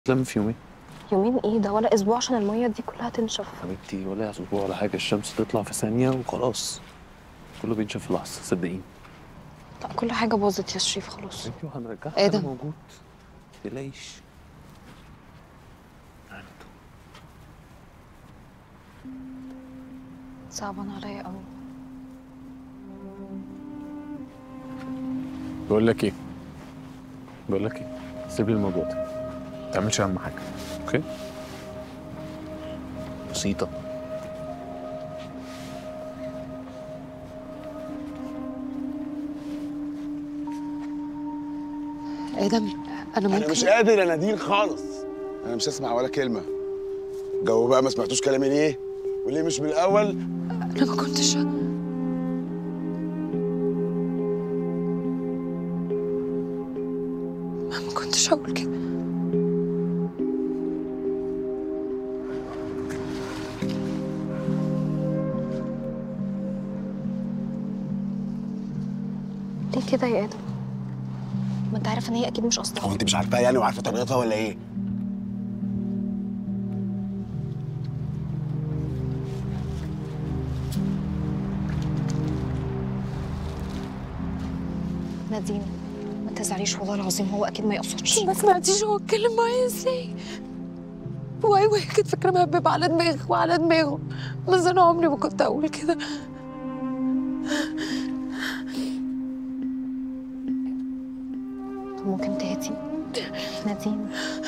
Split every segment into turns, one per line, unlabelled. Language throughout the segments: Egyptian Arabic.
تلم في يومين
يومين ايه ده ولا اسبوع عشان الميه دي كلها تنشف
حبيبتي ولا اسبوع ولا حاجه الشمس تطلع في ثانيه وخلاص كله بينشف في لحظه صدقيني
لا كل حاجه باظت يا شريف خلاص
ايوه هنرجعها
إيه ده؟
أنا موجود تقلقيش
صعبان عليا قوي
بقول لك ايه بقول لك ايه سيب لي الموضوع ده ما تعملش اهم حاجه اوكي بسيطه
ادم انا ممكن
انا مش قادر اناديل خالص انا مش هسمع ولا كلمه جو بقى ما سمعتوش كلامي ليه وليه مش من الاول
انا ما كنتش ما كنتش هقول كده ليه كده يا ادم ما انت عارف ان هي اكيد مش قصدها
هو انت مش عارفاها يعني وعارفه طريقتها ولا ايه
نادين ما تزعليش والله العظيم هو اكيد ما يقصدش
ما سمعتيش هو اتكلم معايا ازاي هو ايوه هي كانت فاكره مهبب على دماغه وعلى دماغه بس انا عمري ما كنت اقول كده
طب ممكن تهدي نادين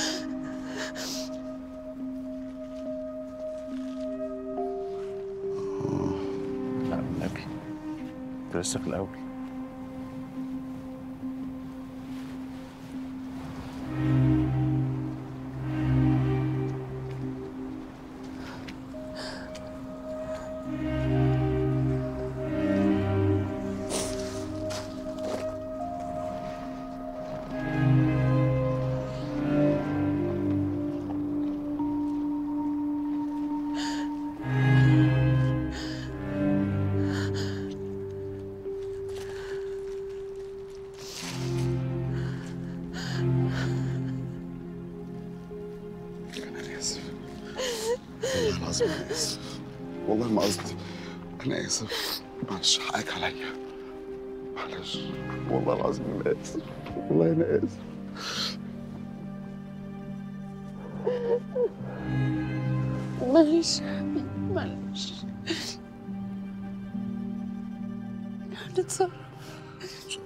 لا النبي انت لسه في الاول
انا اسف والله العظيم انا اسف والله ما قصدي انا اسف معلش حقك عليا معلش والله العظيم انا اسف والله انا اسف
معلش يا حبيبي معلش هنتصرف
ان شاء